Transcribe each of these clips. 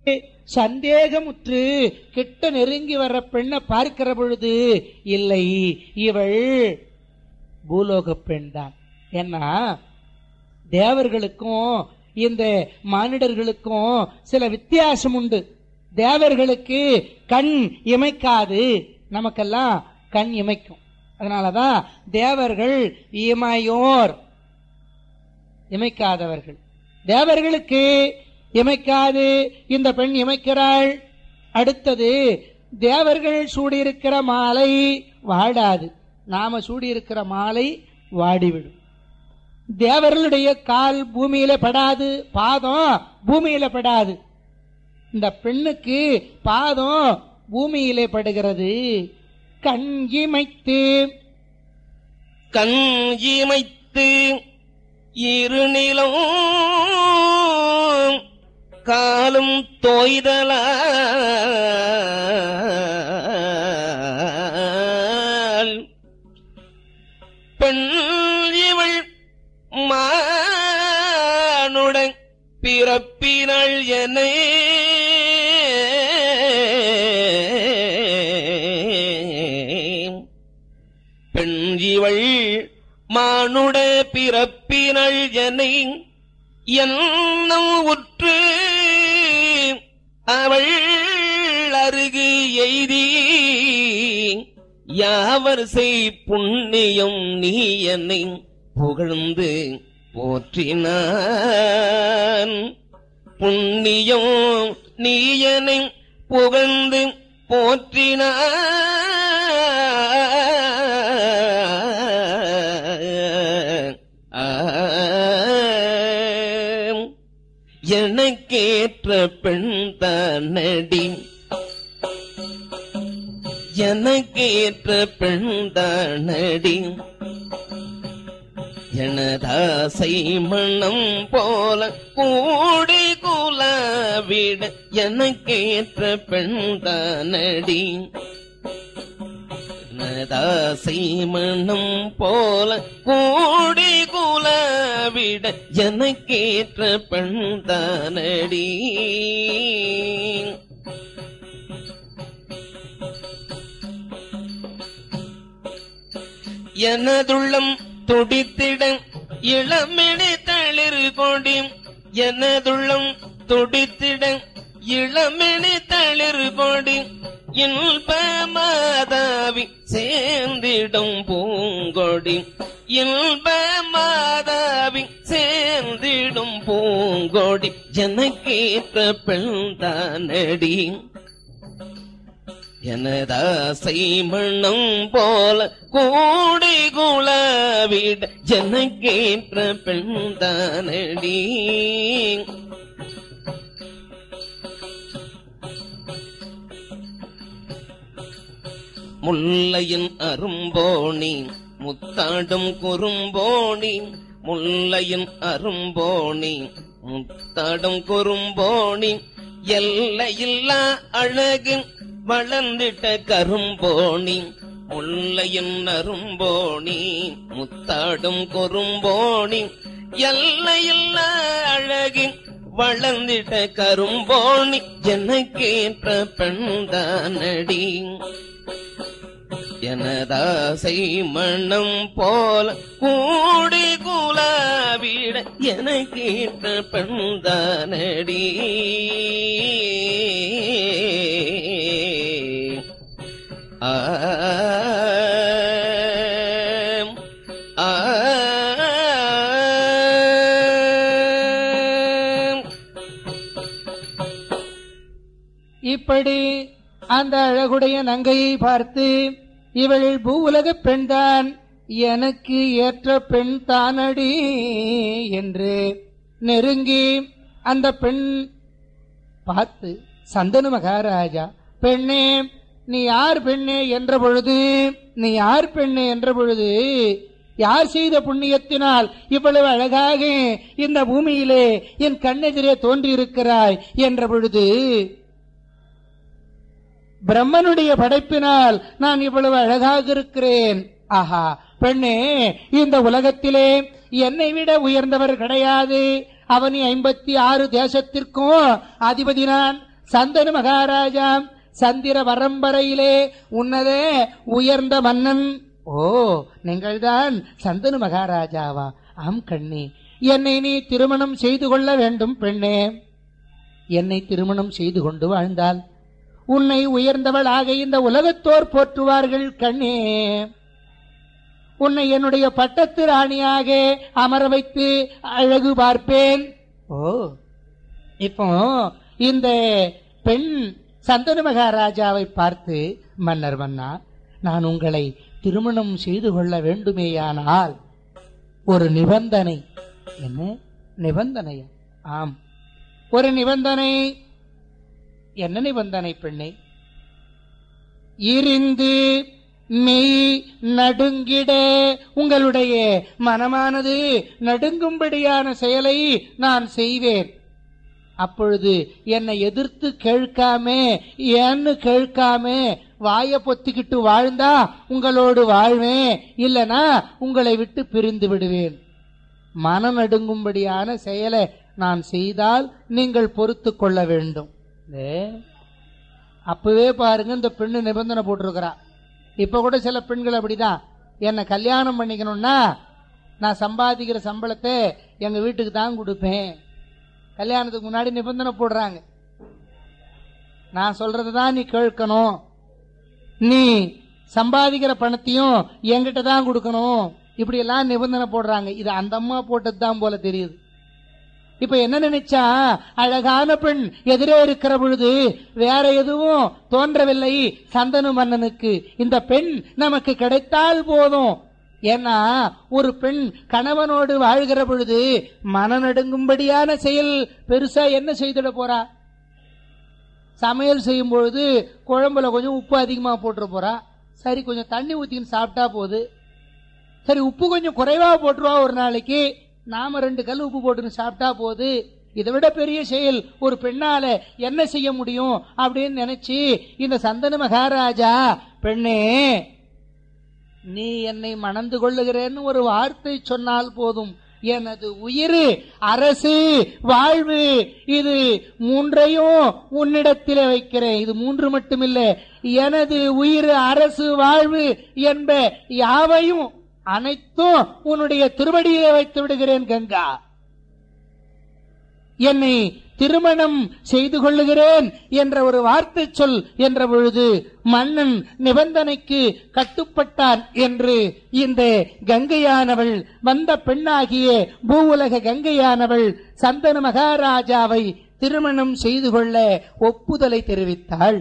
சந்தேகமுற்று கிட்ட நெருங்கி வர்ற பெண்ணை பார்க்கிற பொழுது இல்லை இவள் பூலோக பெண் தான் ஏன்னா தேவர்களுக்கும் இந்த மானிடர்களுக்கும் சில வித்தியாசம் உண்டு தேவர்களுக்கு கண் இமைக்காது நமக்கெல்லாம் கண் இமைக்கும் அதனாலதான் தேவர்கள் இமையோர் இமைக்காதவர்கள் தேவர்களுக்கு இமைக்காது இந்த பெண் இமைக்கிறாள் அடுத்தது தேவர்கள் சூடியிருக்கிற மாலை வாடாது நாம சூடியிருக்கிற மாலை வாடிவிடும் தேவர்களுடைய கால் பூமியில படாது பாதம் பூமியில படாது இந்த பெண்ணுக்கு பாதம் பூமியிலே படுகிறது கண் இமைத்து கண் இமைத்து இருநிலம் காலும் தோய்தலால் பெண் இவள் மானுடன் பிறப்பினள் என பெண் இவள் மானுட பிறப்பினள் என எண்ணம் உற்று அவள் அருகு எய்தி யாவர் செய் புண்ணியம் நீ என்னை புகழ்ந்து போற்றினான் புண்ணியம் நீ என்னை புகழ்ந்து போற்றினான் ஆம். எனக்கேற்ற பெண் தானடி எனக்கேற்ற பெண் தானடி எனதாசை மணம் போல கூடி குலாவிட எனக்கேற்ற பெண் தானடி எனதாசை மணம் போல கூடி குலாவிட எனக்கேற்ற பெண் தானடி எனதுள்ளம் துடித்திட இளமிடி தளிர் கொடி எனதுள்ளம் துடித்திட இளமிடி தளிர் கொடி இன்ப மாதாவி சேர்ந்திடும் பூங்கொடி இன்ப மாதாவி சேர்ந்திடும் பூங்கொடி எனக்கேற்ற பெண் தானடி எனதாசை மண்ணம் போல கூடி குலாவிட எனக்கேற்ற பெண் தானடி முல்லையின் அரும்போணி முத்தாடும் குறும்போணி முல்லையின் அரும்போணி முத்தாடும் குறும்போணி எல்லையில்லா அழகு வளர்ந்திட்ட கரும்போணி முல்லையின் அரும்போணி முத்தாடும் குறும்போணி எல்லையில்லா அழகு வளர்ந்திட்ட கரும்போணி எனக்கேற்ற பெண்தானடி எனதாசை மண்ணம் போல கூடி குலாவிட எனக்கேற்ற பெண்தானடி ஆம், ஆம். இப்படி அந்த அழகுடைய நங்கையை பார்த்து இவள் பூவுலகப் பெண்தான் எனக்கு ஏற்ற பெண் தானடி என்று நெருங்கி அந்த பெண் பார்த்து சந்தனு மகாராஜா பெண்ணே நீ யார் பெண்ணே என்ற பொழுது நீ யார் பெண்ணே என்ற பொழுது யார் செய்த புண்ணியத்தினால் இவ்வளவு அழகாக இந்த பூமியிலே என் கண்ணெதிரே தோன்றியிருக்கிறாய் என்ற பொழுது பிரம்மனுடைய படைப்பினால் நான் இவ்வளவு அழகாக இருக்கிறேன் ஆஹா பெண்ணே இந்த உலகத்திலே என்னை விட உயர்ந்தவர் கிடையாது அவனி ஐம்பத்தி ஆறு தேசத்திற்கும் அதிபதி நான் சந்தனு மகாராஜா சந்திர வரம்பரையிலே உன்னதே உயர்ந்த மன்னன் ஓ நீங்கள்தான் சந்தனு மகாராஜாவா ஆம் கண்ணே என்னை நீ திருமணம் செய்து கொள்ள வேண்டும் பெண்ணே என்னை திருமணம் செய்து கொண்டு வாழ்ந்தால் உன்னை உயர்ந்தவளாக இந்த உலகத்தோர் போற்றுவார்கள் கண்ணே உன்னை என்னுடைய பட்டத்து ராணியாக அமர வைத்து அழகு பார்ப்பேன் ஓ இப்போ இந்த பெண் சந்தனு மகாராஜாவை பார்த்து மன்னர் மன்னா நான் உங்களை திருமணம் செய்து கொள்ள வேண்டுமேயானால் ஒரு நிபந்தனை என்ன நிபந்தனையா ஆம் ஒரு நிபந்தனை என்ன நிபந்தனை பெண்ணே இருந்து மெய் நடுங்கிட உங்களுடைய மனமானது நடுங்கும்படியான செயலை நான் செய்வேன் அப்பொழுது என்னை எதிர்த்து கேட்காம ஏன்னு கேட்காம வாய பொத்திக்கிட்டு வாழ்ந்தா உங்களோடு வாழ்வேன் இல்லனா உங்களை விட்டு பிரிந்து விடுவேன் மனம் நடுங்கும்படியான செயலை நான் செய்தால் நீங்கள் பொறுத்து கொள்ள வேண்டும் ஏ, அப்பவே பாருங்க இந்த பெண்ணு நிபந்தனை போட்டிருக்கிறா இப்ப கூட சில பெண்கள் அப்படிதான் என்னை கல்யாணம் பண்ணிக்கணும்னா நான் சம்பாதிக்கிற சம்பளத்தை எங்க வீட்டுக்கு தான் கொடுப்பேன் கல்யாணத்துக்கு முன்னாடி நிபந்தனை போடுறாங்க நான் சொல்றது தான் நீ கேட்கணும் நீ சம்பாதிக்கிற பணத்தையும் என்கிட்ட தான் கொடுக்கணும் இப்படி எல்லாம் நிபந்தனை போடுறாங்க இது அந்த அம்மா போட்டது தான் போல தெரியுது இப்ப என்ன நினைச்சா அழகான பெண் எதிரே இருக்கிற பொழுது வேற எதுவும் தோன்றவில்லை சந்தனு மன்னனுக்கு இந்த பெண் நமக்கு கிடைத்தால் போதும் ஏன்னா ஒரு பெண் கணவனோடு வாழ்கிற பொழுது மனநடுங்கும்படியான செயல் பெருசா என்ன செய்துட போறா சமையல் செய்யும் பொழுது குழம்புல கொஞ்சம் உப்பு அதிகமா போட்டுற போறா சரி கொஞ்சம் தண்ணி ஊத்தின்னு சாப்பிட்டா போகுது சரி உப்பு கொஞ்சம் குறைவா போட்டுருவா ஒரு நாளைக்கு நாம ரெண்டு கல் உப்பு போட்டுன்னு சாப்பிட்டா போகுது இதை விட பெரிய செயல் ஒரு பெண்ணால என்ன செய்ய முடியும் அப்படின்னு நினைச்சு இந்த சந்தன மகாராஜா பெண்ணே நீ என்னை மணந்து கொள்ளுகிறேன்னு ஒரு வார்த்தை சொன்னால் போதும் எனது உயிர் அரசு வாழ்வு இது மூன்றையும் உன்னிடத்திலே வைக்கிறேன் இது மூன்று மட்டுமில்ல எனது உயிர் அரசு வாழ்வு என்ப யாவையும் அனைத்தும் உன்னுடைய திருவடியிலே வைத்து விடுகிறேன் கங்கா என்னை திருமணம் செய்து கொள்ளுகிறேன் என்ற ஒரு வார்த்தை சொல் என்ற பொழுது மன்னன் நிபந்தனைக்கு கட்டுப்பட்டான் என்று இந்த கங்கையானவள் வந்த பெண்ணாகிய பூவுலக கங்கையானவள் சந்தன மகாராஜாவை திருமணம் செய்து கொள்ள ஒப்புதலை தெரிவித்தாள்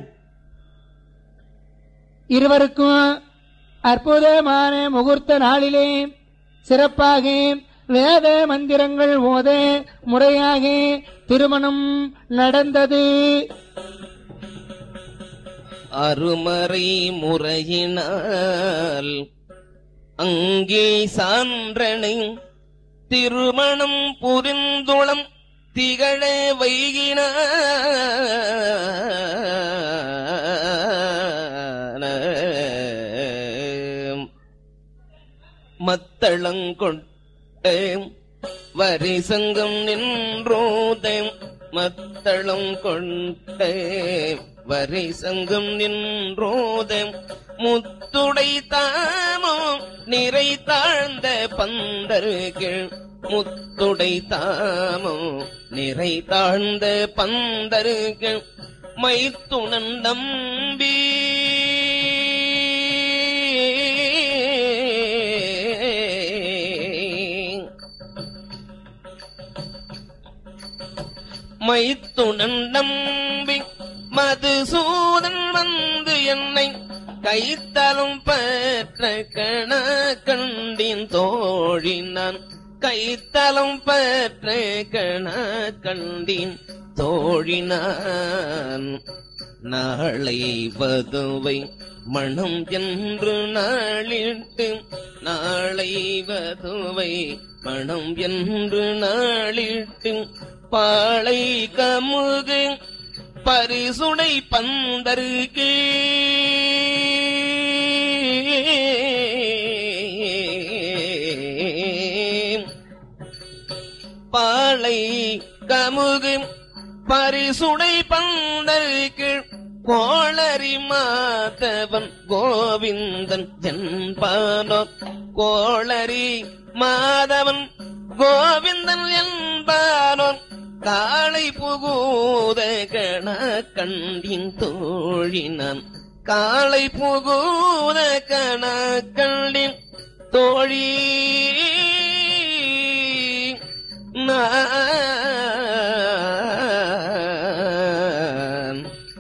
இருவருக்கும் அற்புதமான முகூர்த்த நாளிலே சிறப்பாக வேத மந்திரங்கள் ஓத முறையாக திருமணம் நடந்தது அருமறை முறையினால் அங்கே சான்றனை திருமணம் புரிந்துளம் திகழ வைகின மத்தளங்கொட்ட வரிசங்கம் நின்றோத மத்தளம் கொண்ட வரிசங்கம் நின்றோத முத்துடை தாமோ நிறை தாழ்ந்த பந்தர்கள் முத்துடை தாமோ நிறை தாழ்ந்த பந்தர்கள் மைத்துணன் நம்பி மைத்துணன் நம்பி மதுசூதன் வந்து என்னை கைத்தலும் பெற்ற கண கண்டின் தோழி நான் கைத்தலம் பெற்ற கண கண்டின் தோழி நான் நாளை வதுவை மனம் என்று நாளிட்டு நாளை வதுவை மனம் என்று நாளிட்டு பாளை கமுகு பரிசுடை பந்தருக்கு பாளை கமுகு பரிசுடை பந்தருக்கு கோளரி மாதவன் கோவிந்தன் என்பானோ கோளரி மாதவன் கோவிந்தன் என்பானோ காளை புகூத கண கண்டின் தோழினான் காளை புகூத கண கண்டின் தோழி நான்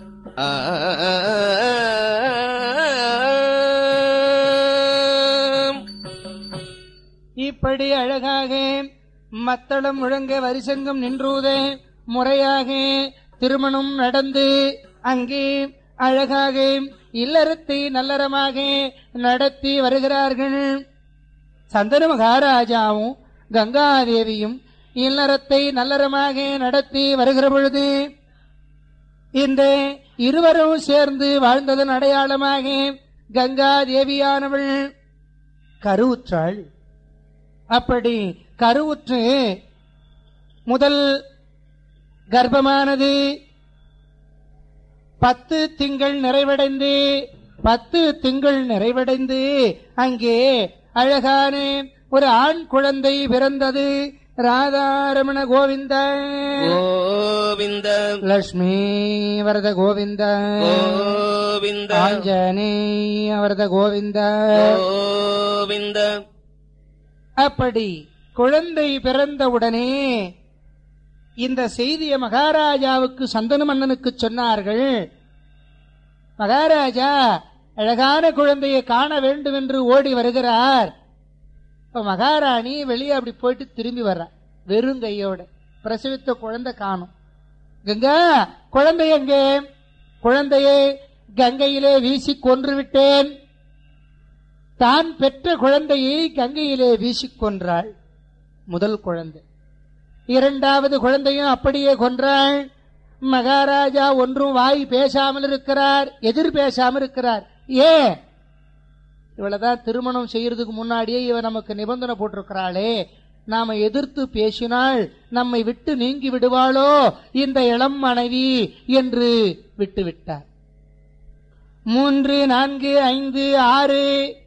ஆம். இப்படி அழகாக மத்தளம் முழங்க வரிசங்கம் நின்றூதே முறையாக திருமணம் நடந்து அங்கே அழகாக இல்லறத்தை நல்லறமாக நடத்தி வருகிறார்கள் சந்தன மகாராஜாவும் கங்காதேவியும் இல்லறத்தை நல்லறமாக நடத்தி வருகிற பொழுது இந்த இருவரும் சேர்ந்து வாழ்ந்ததன் அடையாளமாக கங்கா தேவியானவள் கருவுற்றாள் அப்படி கருவுற்று முதல் கர்ப்பமானது பத்து திங்கள் நிறைவடைந்து பத்து திங்கள் நிறைவடைந்து அங்கே அழகான ஒரு ஆண் குழந்தை பிறந்தது ராதாரமண கோவிந்த கோவிந்த லக்ஷ்மி வரத கோவிந்த கோவிந்த ஆஞ்சநேய வரத கோவிந்த கோவிந்த அப்படி குழந்தை பிறந்தவுடனே இந்த செய்தியை மகாராஜாவுக்கு சந்தன மன்னனுக்கு சொன்னார்கள் மகாராஜா அழகான குழந்தையை காண வேண்டும் என்று ஓடி வருகிறார் இப்ப மகாராணி வெளியே அப்படி போயிட்டு திரும்பி வர்றா வெறும் கையோட பிரசவித்த குழந்தை காணும் கங்கா குழந்தை எங்கே குழந்தையை கங்கையிலே வீசி கொன்று விட்டேன் தான் பெற்ற குழந்தையை கங்கையிலே வீசிக் கொன்றாள் முதல் குழந்தை இரண்டாவது குழந்தையும் அப்படியே கொன்றாள் மகாராஜா ஒன்றும் வாய் பேசாமல் இருக்கிறார் எதிர் பேசாமல் இருக்கிறார் ஏ இவளதான் திருமணம் செய்யறதுக்கு முன்னாடியே இவ நமக்கு நிபந்தனை போட்டிருக்கிறாளே நாம எதிர்த்து பேசினால் நம்மை விட்டு நீங்கி விடுவாளோ இந்த இளம் மனைவி என்று விட்டு விட்டார் மூன்று நான்கு ஐந்து ஆறு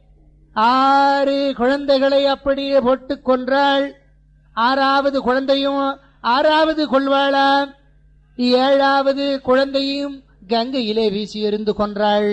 ஆறு குழந்தைகளை அப்படியே போட்டு கொன்றாள் ஆறாவது குழந்தையும் ஆறாவது கொள்வாளாம் ஏழாவது குழந்தையும் கங்கையிலே வீசி எறிந்து கொன்றாள்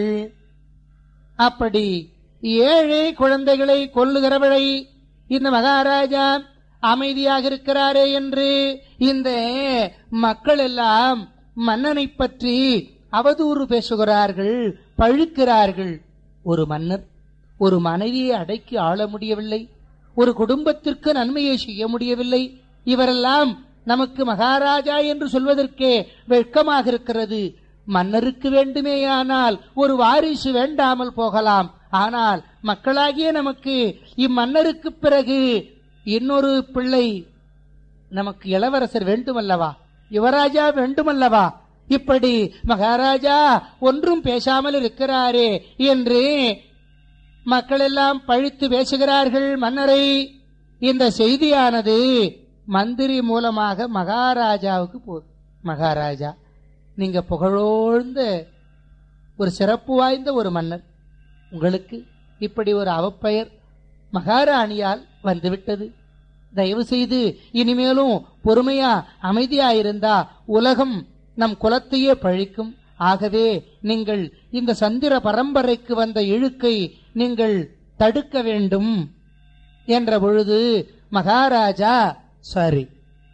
அப்படி ஏழு குழந்தைகளை கொல்லுகிறவளை இந்த மகாராஜா அமைதியாக இருக்கிறாரே என்று இந்த மக்கள் எல்லாம் மன்னனை பற்றி அவதூறு பேசுகிறார்கள் பழிக்கிறார்கள் ஒரு மன்னர் ஒரு மனைவியை அடக்கி ஆள முடியவில்லை ஒரு குடும்பத்திற்கு நன்மையை செய்ய முடியவில்லை இவரெல்லாம் நமக்கு மகாராஜா என்று சொல்வதற்கே வெட்கமாக இருக்கிறது மன்னருக்கு வேண்டுமேயானால் ஒரு வாரிசு வேண்டாமல் போகலாம் ஆனால் மக்களாகிய நமக்கு இம்மன்னருக்கு பிறகு இன்னொரு பிள்ளை நமக்கு இளவரசர் வேண்டுமல்லவா யுவராஜா வேண்டுமல்லவா இப்படி மகாராஜா ஒன்றும் பேசாமல் இருக்கிறாரே என்று மக்கள் எல்லாம் பழித்து பேசுகிறார்கள் மன்னரை இந்த செய்தியானது மந்திரி மூலமாக மகாராஜாவுக்கு போகுது மகாராஜா நீங்க புகழோழ்ந்த ஒரு சிறப்பு வாய்ந்த ஒரு மன்னர் உங்களுக்கு இப்படி ஒரு அவப்பெயர் மகாராணியால் வந்துவிட்டது தயவு செய்து இனிமேலும் பொறுமையா அமைதியா இருந்தா உலகம் நம் குலத்தையே பழிக்கும் ஆகவே நீங்கள் இந்த சந்திர பரம்பரைக்கு வந்த இழுக்கை நீங்கள் தடுக்க வேண்டும் என்ற பொழுது மகாராஜா சரி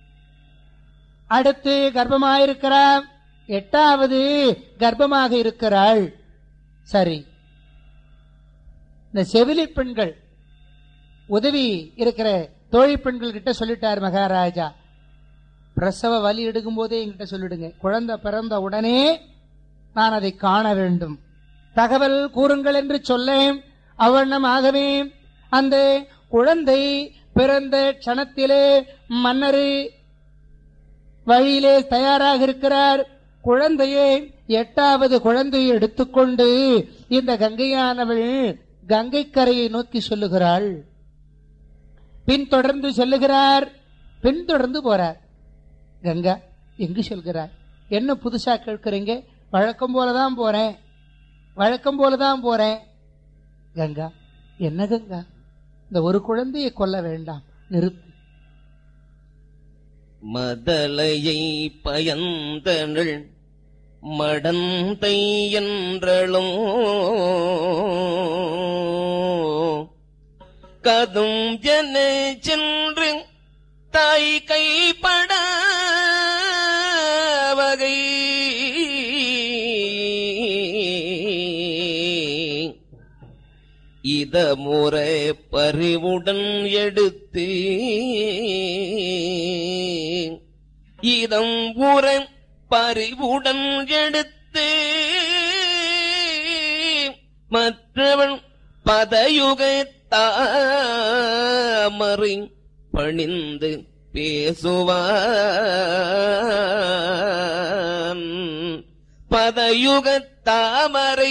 அடுத்து கர்ப்பமாயிருக்கிறார் எட்டாவது கர்ப்பமாக இருக்கிறாள் சரி இந்த செவிலி பெண்கள் உதவி இருக்கிற தோழி பெண்கள் கிட்ட சொல்லிட்டார் மகாராஜா பிரசவ வலி எடுக்கும் போதே என்கிட்ட சொல்லிடுங்க குழந்தை பிறந்த உடனே நான் அதை காண வேண்டும் தகவல் கூறுங்கள் என்று சொல்லேன் அவ்வண்ணமாகவே அந்த குழந்தை பிறந்த க்ஷணத்திலே மன்னரு வழியிலே தயாராக இருக்கிறார் குழந்தையை எட்டாவது குழந்தையை எடுத்துக்கொண்டு இந்த கங்கையானவள் கங்கை கரையை நோக்கி சொல்லுகிறாள் பின்தொடர்ந்து செல்லுகிறார் பின்தொடர்ந்து போறார் கங்கா எங்கு செல்கிறார் என்ன புதுசா கேட்கறீங்க வழக்கம் போலதான் போறேன் வழக்கம் போலதான் போறேன் கங்கா என்ன கங்கா இந்த ஒரு குழந்தையை கொல்ல வேண்டாம் நிறுத்து மதலையை பயந்தனள் மடந்தை என்றளும் கதும் ஜன சென்று தாய் கைப்பட வகை இத முறை பறிவுடன் எடுத்து இதம் உற பறிவுடன் எடுத்து மற்றவன் பதயுக தாமரை பணிந்து பேசுவான் பதயுக தாமரை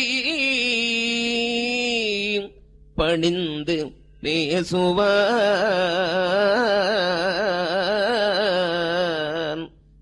பணிந்து பேசுவான்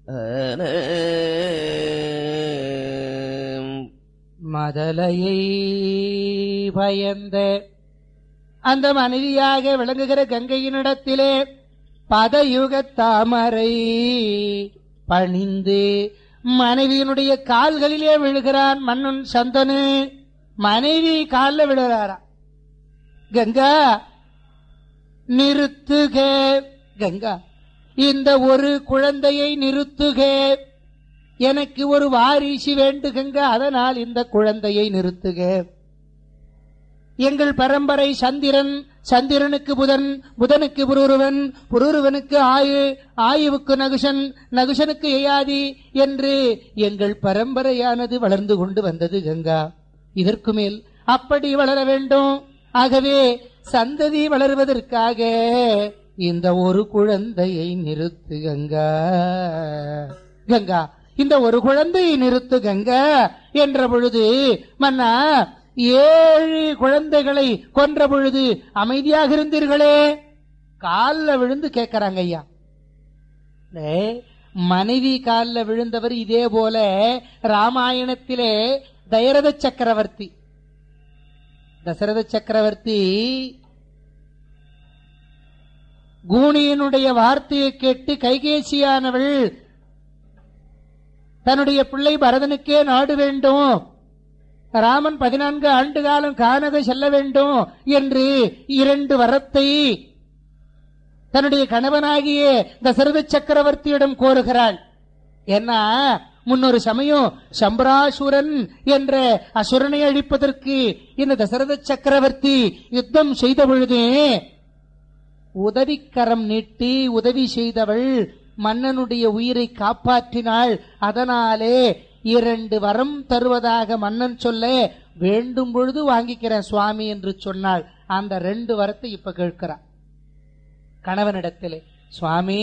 ஆனம். மதலையை பயந்த அந்த மனைவியாக விளங்குகிற கங்கையினிடத்திலே பதயுக தாமரை பணிந்து மனைவியினுடைய கால்களிலே விழுகிறான் மன்னன் சந்தனு மனைவி காலில் விழுகிறாரா கங்கா நிறுத்துக கங்கா இந்த ஒரு குழந்தையை நிறுத்துக எனக்கு ஒரு வாரிசு வேண்டுகங்க அதனால் இந்த குழந்தையை நிறுத்துக எங்கள் பரம்பரை சந்திரன் சந்திரனுக்கு புதன் புதனுக்கு புருருவன் புருருவனுக்கு ஆயு ஆயுவுக்கு நகுஷன் நகுஷனுக்கு எயாதி என்று எங்கள் பரம்பரையானது வளர்ந்து கொண்டு வந்தது கங்கா இதற்கு மேல் அப்படி வளர வேண்டும் ஆகவே சந்ததி வளர்வதற்காக இந்த ஒரு குழந்தையை நிறுத்து கங்கா கங்கா இந்த ஒரு குழந்தையை நிறுத்து கங்கா என்ற பொழுது மன்னா ஏழு குழந்தைகளை கொன்ற பொழுது அமைதியாக இருந்தீர்களே காலில் விழுந்து கேட்கறாங்க ஐயா டேய், மனைவி காலில் விழுந்தவர் இதே போல ராமாயணத்திலே தயரத சக்கரவர்த்தி தசரத சக்கரவர்த்தி கூனியனுடைய வார்த்தையை கேட்டு கைகேசியானவள் தன்னுடைய பிள்ளை பரதனுக்கே நாடு வேண்டும் ராமன் பதினான்கு ஆண்டு காலம் கானக செல்ல வேண்டும் என்று இரண்டு வரத்தை தன்னுடைய கணவனாகிய தசரத சக்கரவர்த்தியிடம் கோருகிறாள் ஏன்னா முன்னொரு சமயம் சம்பராசுரன் என்ற அசுரனை அழிப்பதற்கு இந்த தசரத சக்கரவர்த்தி யுத்தம் செய்த பொழுது உதவிக்கரம் நீட்டி உதவி செய்தவள் மன்னனுடைய உயிரை காப்பாற்றினாள் அதனாலே இரண்டு வரம் தருவதாக மன்னன் சொல்ல வேண்டும் பொழுது வாங்கிக்கிறேன் சுவாமி என்று சொன்னாள் அந்த ரெண்டு வரத்தை இப்ப கேட்கிறான் கணவனிடத்திலே சுவாமி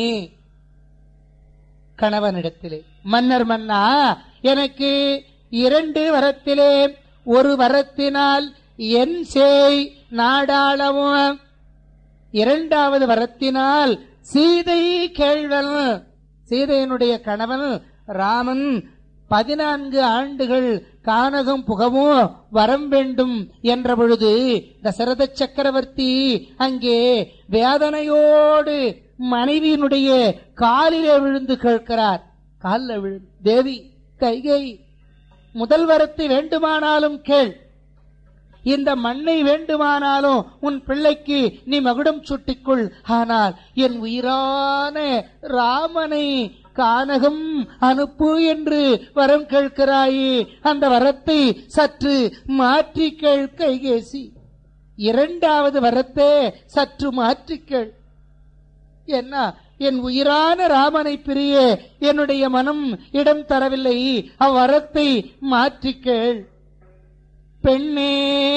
கணவனிடத்திலே மன்னர் மன்னா எனக்கு இரண்டு வரத்திலே ஒரு வரத்தினால் என் சேய் நாடாளவும் இரண்டாவது வரத்தினால் சீதை கேள்வன் சீதையனுடைய கணவன் ராமன் பதினான்கு ஆண்டுகள் கானகம் புகவும் வரம் வேண்டும் என்ற பொழுது தசரத சக்கரவர்த்தி அங்கே வேதனையோடு மனைவியினுடைய காலிலே விழுந்து கேட்கிறார் காலில் விழு தேவி கைகை முதல் வரத்தை வேண்டுமானாலும் கேள் இந்த மண்ணை வேண்டுமானாலும் உன் பிள்ளைக்கு நீ மகுடம் சுட்டிக்கொள் ஆனால் என் உயிரான ராமனை கானகம் அனுப்பு என்று வரம் கேட்கிறாயே அந்த வரத்தை சற்று மாற்றி கேள் கைகேசி இரண்டாவது வரத்தை சற்று மாற்றி கேள் என்ன என் உயிரான ராமனை பிரிய என்னுடைய மனம் இடம் தரவில்லை அவ்வரத்தை மாற்றிக் கேள் பெண்ணே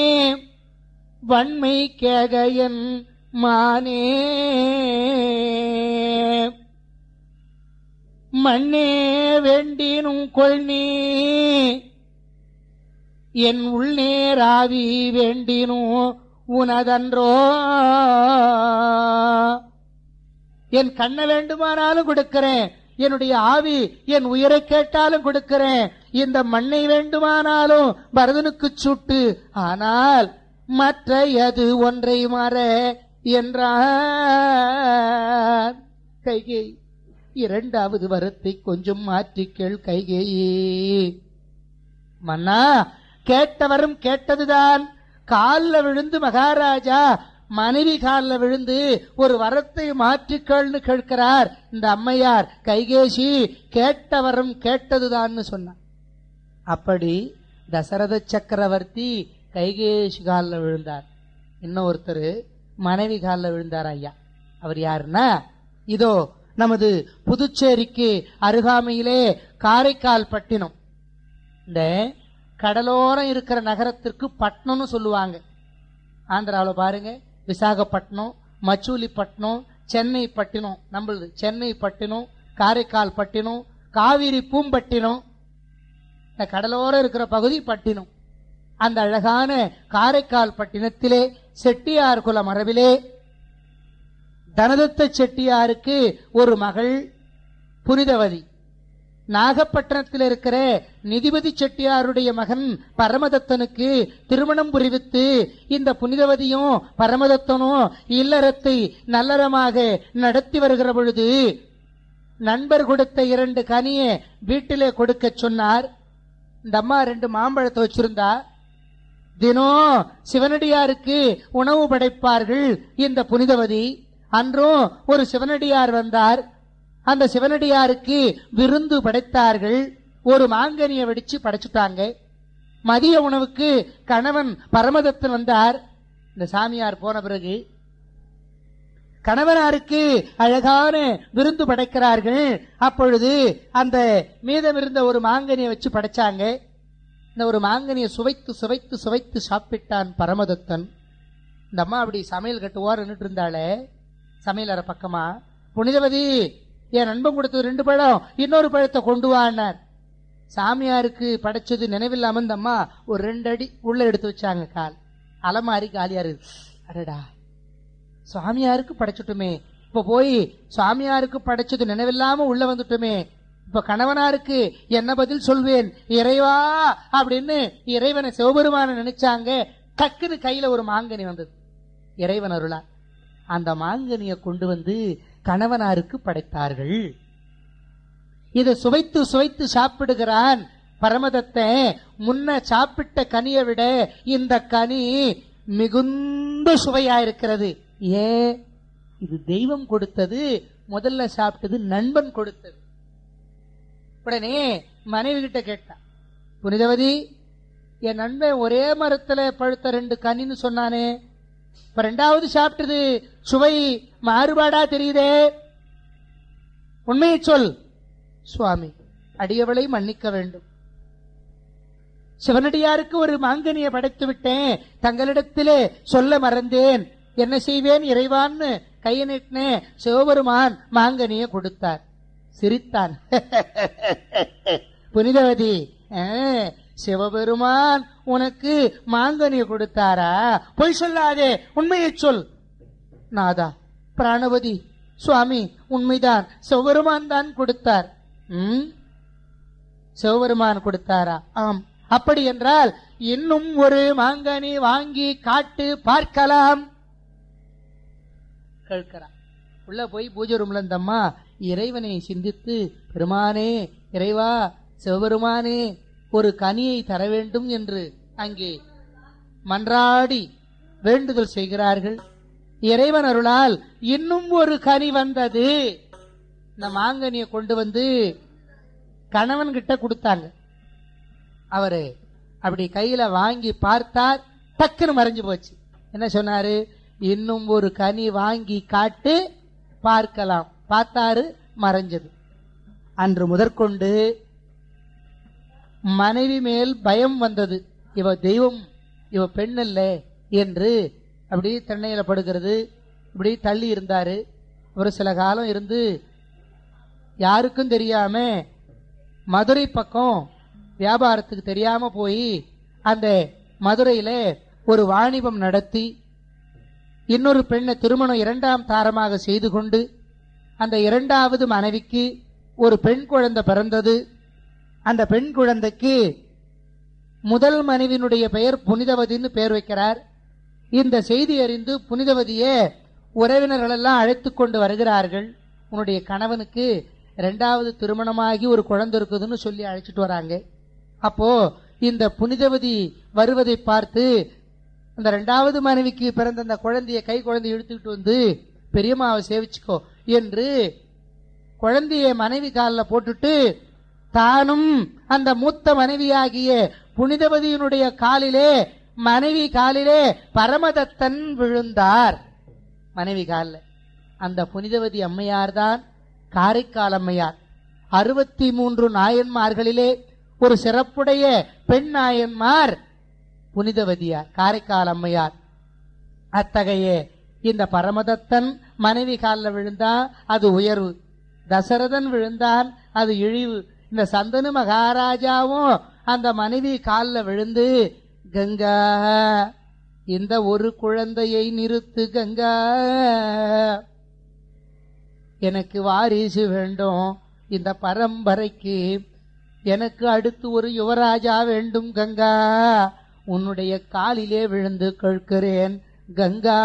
வன்மை கேகையன் மானே மண்ணே வேண்டினும் கொள்நீ என் உள்நேராவி வேண்டினும் உனதன்றோ என் கண்ணை வேண்டுமானாலும் கொடுக்கிறேன் என்னுடைய ஆவி என் உயிரை கேட்டாலும் கொடுக்கிறேன் இந்த மண்ணை வேண்டுமானாலும் பரதனுக்கு சுட்டு ஆனால் மற்ற எது ஒன்றை மற என்றார் கைகை இரண்டாவது வரத்தை கொஞ்சம் மாற்றிக்கேள் கைகேயி மன்னா கேட்டவரும் கேட்டதுதான் கால்ல விழுந்து மகாராஜா மனைவி கால்ல விழுந்து ஒரு வரத்தை மாற்றிக்கள்னு கேட்கிறார் இந்த அம்மையார் கைகேசி கேட்டவரும் கேட்டதுதான்னு சொன்னார் அப்படி தசரத சக்கரவர்த்தி கைகேசி காலில் விழுந்தார் இன்னொருத்தர் மனைவி காலில் விழுந்தார் ஐயா அவர் யாருன்னா இதோ நமது புதுச்சேரிக்கு அருகாமையிலே காரைக்கால் பட்டினம் இந்த கடலோரம் இருக்கிற நகரத்திற்கு பட்டணம்னு சொல்லுவாங்க ஆந்திராவில் பாருங்க விசாகப்பட்டினம் மச்சூலிப்பட்டினம் சென்னை பட்டினம் நம்மளது சென்னை பட்டினம் காரைக்கால் பட்டினம் காவிரி பூம்பட்டினம் இந்த கடலோரம் இருக்கிற பகுதி பட்டினம் அந்த அழகான காரைக்கால் பட்டினத்திலே செட்டியார் குல மரபிலே தனதத்த செட்டியாருக்கு ஒரு மகள் புனிதவதி நாகப்பட்டினத்தில் இருக்கிற நிதிபதி செட்டியாருடைய மகன் பரமதத்தனுக்கு திருமணம் புரிவித்து இந்த புனிதவதியும் பரமதத்தனும் இல்லறத்தை நல்லறமாக நடத்தி வருகிற பொழுது நண்பர் கொடுத்த இரண்டு கனியை வீட்டிலே கொடுக்க சொன்னார் இந்த அம்மா ரெண்டு மாம்பழத்தை வச்சிருந்தா தினம் சிவனடியாருக்கு உணவு படைப்பார்கள் இந்த புனிதவதி அன்றும் ஒரு சிவனடியார் வந்தார் அந்த சிவனடியாருக்கு விருந்து படைத்தார்கள் ஒரு மாங்கனியை வெடிச்சு படைச்சுட்டாங்க மதிய உணவுக்கு கணவன் பரமதத்தன் வந்தார் இந்த சாமியார் போன பிறகு கணவனாருக்கு அழகான விருந்து படைக்கிறார்கள் அப்பொழுது அந்த மீதமிருந்த ஒரு மாங்கனியை வச்சு படைச்சாங்க இந்த ஒரு மாங்கனியை சுவைத்து சுவைத்து சுவைத்து சாப்பிட்டான் பரமதத்தன் இந்த அம்மா அப்படி சமையல் கட்டுவார் நின்றுட்டு இருந்தாளே சமையல் அறை பக்கமா புனிதவதி என் நண்பன் கொடுத்தது ரெண்டு பழம் இன்னொரு பழத்தை கொண்டு வான்னார் சாமியாருக்கு படைச்சது நினைவில்லாம இந்த அம்மா ஒரு ரெண்டு அடி உள்ள எடுத்து வச்சாங்க கால் அலமாரி காலியா இருக்கு அடடா சுவாமியாருக்கு படைச்சுட்டுமே இப்ப போய் சுவாமியாருக்கு படைச்சது நினைவில்லாம உள்ள வந்துட்டுமே இப்ப கணவனாருக்கு என்ன பதில் சொல்வேன் இறைவா அப்படின்னு இறைவனை சிவபெருமான நினைச்சாங்க டக்குன்னு கையில ஒரு மாங்கனி வந்தது இறைவன் அருளா அந்த மாங்கனியை கொண்டு வந்து கணவனாருக்கு படைத்தார்கள் இதை சுவைத்து சுவைத்து சாப்பிடுகிறான் பரமதத்தை முன்ன சாப்பிட்ட கனியை விட இந்த கனி மிகுந்த சுவையா இருக்கிறது ஏன் இது தெய்வம் கொடுத்தது முதல்ல சாப்பிட்டது நண்பன் கொடுத்தது உடனே மனைவி கிட்ட கேட்டான் புனிதவதி என் நண்பன் ஒரே மரத்துல பழுத்த ரெண்டு கனின்னு சொன்னானே இப்ப ரெண்டாவது சாப்பிட்டது சுவை மாறுபாடா தெரியுதே உண்மையை சொல் சுவாமி அடியவளை மன்னிக்க வேண்டும் சிவனடியாருக்கு ஒரு மாங்கனியை படைத்து விட்டேன் தங்களிடத்திலே சொல்ல மறந்தேன் என்ன செய்வேன் இறைவான்னு கையை நீட்டினேன் சிவபெருமான் மாங்கனியை கொடுத்தார் சிரித்தான் புனிதவதி ஆ, சிவபெருமான் உனக்கு மாங்கனியை கொடுத்தாரா பொய் சொல்லாதே உண்மையை சொல் நாதா பிராணவதி சுவாமி உண்மைதான் சிவபெருமான் தான் கொடுத்தார் ம் சிவபெருமான் கொடுத்தாரா ஆம் அப்படி என்றால் இன்னும் ஒரு மாங்கனி வாங்கி காட்டு பார்க்கலாம் கேட்கிறான் உள்ள போய் பூஜை ரூம்ல இந்த அம்மா இறைவனை சிந்தித்து பெருமானே இறைவா சிவபெருமானே ஒரு கனியை தர வேண்டும் என்று அங்கே மன்றாடி வேண்டுதல் செய்கிறார்கள் இறைவன் அருளால் இன்னும் ஒரு கனி வந்தது இந்த மாங்கனியை கொண்டு வந்து கணவன் கிட்ட கொடுத்தாங்க அவரு அப்படி கையில வாங்கி பார்த்தார் டக்குன்னு மறைஞ்சு போச்சு என்ன சொன்னாரு இன்னும் ஒரு கனி வாங்கி காட்டு பார்க்கலாம் பார்த்தாரு மறைஞ்சது அன்று முதற்கொண்டு மனைவி மேல் பயம் வந்தது இவ தெய்வம் இவ பெண் அல்ல என்று அப்படி தென்னையில படுகிறது இப்படி தள்ளி இருந்தாரு ஒரு சில காலம் இருந்து யாருக்கும் தெரியாம மதுரை பக்கம் வியாபாரத்துக்கு தெரியாம போய் அந்த மதுரையில ஒரு வாணிபம் நடத்தி இன்னொரு பெண்ணை திருமணம் இரண்டாம் தாரமாக செய்து கொண்டு அந்த இரண்டாவது மனைவிக்கு ஒரு பெண் குழந்தை பிறந்தது அந்த பெண் குழந்தைக்கு முதல் மனைவியினுடைய பெயர் புனிதவதின்னு பெயர் வைக்கிறார் இந்த செய்தி அறிந்து புனிதவதியே உறவினர்கள் எல்லாம் அழைத்து கொண்டு வருகிறார்கள் உன்னுடைய கணவனுக்கு ரெண்டாவது திருமணமாகி ஒரு குழந்தை இருக்குதுன்னு சொல்லி அழைச்சிட்டு வராங்க அப்போ இந்த புனிதவதி வருவதை பார்த்து அந்த ரெண்டாவது மனைவிக்கு பிறந்த அந்த குழந்தைய கை குழந்தை இழுத்துக்கிட்டு வந்து பெரியம்மாவை சேவிச்சுக்கோ என்று குழந்தைய மனைவி காலில் போட்டுட்டு தானும் அந்த மூத்த மனைவியாகிய புனிதவதியினுடைய காலிலே மனைவி காலிலே பரமதத்தன் விழுந்தார் மனைவி காலில் அந்த புனிதவதி அம்மையார் தான் காரைக்கால் அம்மையார் அறுபத்தி மூன்று நாயன்மார்களிலே ஒரு சிறப்புடைய பெண் நாயன்மார் புனிதவதியார் காரைக்கால் அம்மையார் அத்தகைய இந்த பரமதத்தன் மனைவி காலில் விழுந்தா அது உயர்வு தசரதன் விழுந்தான் அது இழிவு இந்த சந்தனு மகாராஜாவும் அந்த மனைவி காலில் விழுந்து கங்கா இந்த ஒரு குழந்தையை நிறுத்து கங்கா எனக்கு வாரிசு வேண்டும் இந்த பரம்பரைக்கு எனக்கு அடுத்து ஒரு யுவராஜா வேண்டும் கங்கா உன்னுடைய காலிலே விழுந்து கேட்கிறேன் கங்கா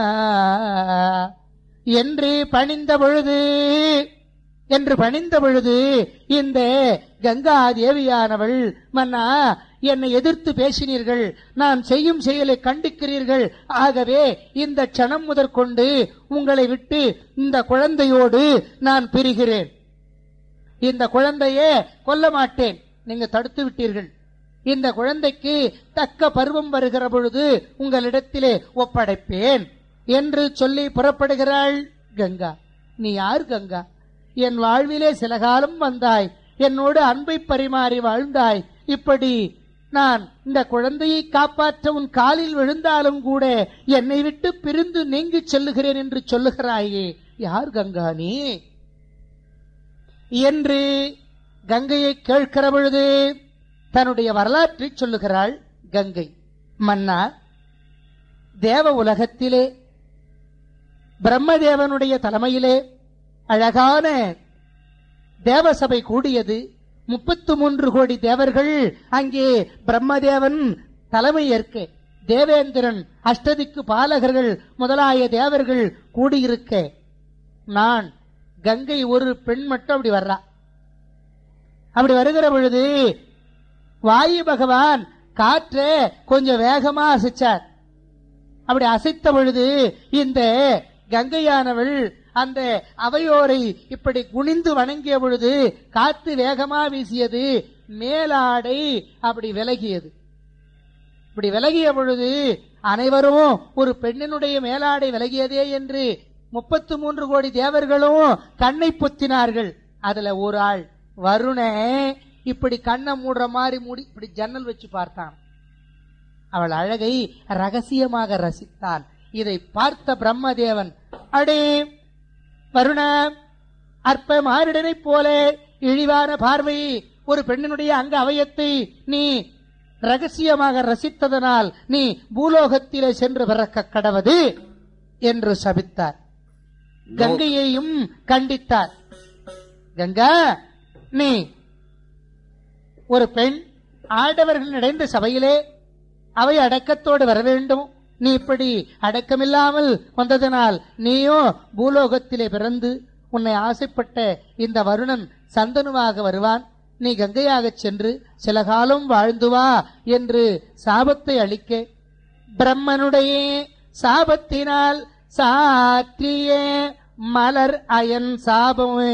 என்று பணிந்த பொழுது என்று பணிந்த பொழுது இந்த கங்கா தேவியானவள் மன்னா என்னை எதிர்த்து பேசினீர்கள் நான் செய்யும் செயலை கண்டிக்கிறீர்கள் ஆகவே இந்த க்ஷணம் முதற்கொண்டு உங்களை விட்டு இந்த குழந்தையோடு நான் பிரிகிறேன் இந்த குழந்தையே கொல்ல மாட்டேன் நீங்க தடுத்து விட்டீர்கள் இந்த குழந்தைக்கு தக்க பருவம் வருகிற பொழுது உங்களிடத்திலே ஒப்படைப்பேன் என்று சொல்லி புறப்படுகிறாள் கங்கா நீ யார் கங்கா என் வாழ்விலே சில காலம் வந்தாய் என்னோடு அன்பை பரிமாறி வாழ்ந்தாய் இப்படி நான் இந்த குழந்தையை காப்பாற்ற உன் காலில் விழுந்தாலும் கூட என்னை விட்டு பிரிந்து நீங்கி செல்லுகிறேன் என்று சொல்லுகிறாயே யார் கங்கா நீ என்று கங்கையை கேட்கிற பொழுது தன்னுடைய வரலாற்றை சொல்லுகிறாள் கங்கை மன்னா தேவ உலகத்திலே பிரம்மதேவனுடைய தலைமையிலே அழகான தேவசபை கூடியது முப்பத்து மூன்று கோடி தேவர்கள் அங்கே பிரம்மதேவன் தலைமை ஏற்க தேவேந்திரன் அஷ்டதிக்கு பாலகர்கள் முதலாய தேவர்கள் கூடியிருக்க நான் கங்கை ஒரு பெண் மட்டும் அப்படி வர்றா அப்படி வருகிற பொழுது வாயு பகவான் காற்றை கொஞ்சம் வேகமா அசைச்சார் அப்படி அசைத்த பொழுது இந்த கங்கையானவள் அந்த அவையோரை இப்படி குனிந்து வணங்கிய பொழுது காத்து வேகமா வீசியது மேலாடை அப்படி விலகியது இப்படி விலகிய பொழுது அனைவரும் ஒரு பெண்ணினுடைய மேலாடை விலகியதே என்று முப்பத்து மூன்று கோடி தேவர்களும் கண்ணை பொத்தினார்கள் அதுல ஒரு ஆள் வருண இப்படி கண்ணை மூடுற மாதிரி மூடி இப்படி ஜன்னல் வச்சு பார்த்தான் அவள் அழகை ரகசியமாக ரசித்தான் இதை பார்த்த பிரம்மதேவன் அடே வருண அற்ப மாரிடனைப் போல இழிவான பார்வை ஒரு பெண்ணினுடைய அங்க அவயத்தை நீ ரகசியமாக ரசித்ததனால் நீ பூலோகத்திலே சென்று பிறக்க கடவது என்று சபித்தார் கங்கையையும் கண்டித்தார் கங்கா நீ ஒரு பெண் ஆடவர்கள் நிறைந்த சபையிலே அவை அடக்கத்தோடு வர வேண்டும் நீ இப்படி அடக்கமில்லாமல் வந்ததனால் நீயோ பூலோகத்திலே பிறந்து உன்னை ஆசைப்பட்ட இந்த வருணன் சந்தனுவாக வருவான் நீ கங்கையாகச் சென்று சில காலம் வாழ்ந்து வா என்று சாபத்தை அளிக்க பிரம்மனுடைய சாபத்தினால் சாற்றிய மலர் அயன் சாபமே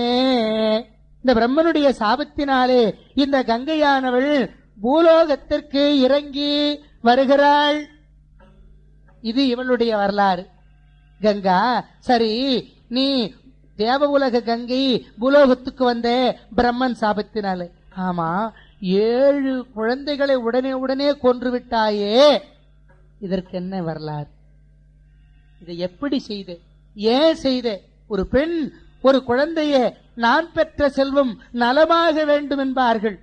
இந்த பிரம்மனுடைய சாபத்தினாலே இந்த கங்கையானவள் பூலோகத்திற்கு இறங்கி வருகிறாள் இது இவளுடைய வரலாறு கங்கா சரி நீ தேவ உலக கங்கை பூலோகத்துக்கு வந்த பிரம்மன் சாபத்தினாலே ஆமா ஏழு குழந்தைகளை உடனே உடனே கொன்று விட்டாயே இதற்கு என்ன வரலாறு இதை எப்படி செய்த ஏன் செய்த ஒரு பெண் ஒரு குழந்தைய நான் பெற்ற செல்வம் நலமாக வேண்டும் என்பார்கள்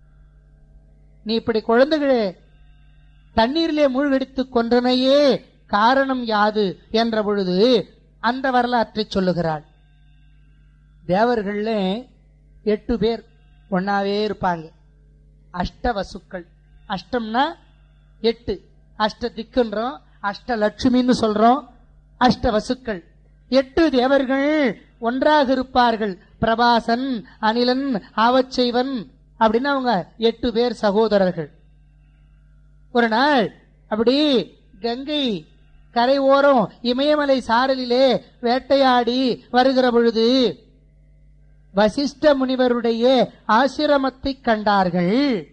நீ இப்படி குழந்தைகளை தண்ணீரிலே மூழ்கடித்து கொன்றனையே காரணம் யாது என்ற பொழுது அந்த வரலாற்றை சொல்லுகிறாள் தேவர்கள்ல எட்டு பேர் ஒன்னாவே இருப்பாங்க அஷ்டவசுக்கள் அஷ்டம்னா எட்டு அஷ்ட திக்குன்றோம் அஷ்ட லட்சுமின்னு சொல்றோம் அஷ்ட வசுக்கள் எட்டு தேவர்கள் ஒன்றாக இருப்பார்கள் பிரபாசன் அனிலன் ஆவச்செய்வன் அப்படின்னு அவங்க எட்டு பேர் சகோதரர்கள் ஒரு நாள் அப்படி கங்கை கரை ஓரம் இமயமலை சாரலிலே வேட்டையாடி வருகிற பொழுது வசிஷ்ட முனிவருடைய ஆசிரமத்தை கண்டார்கள்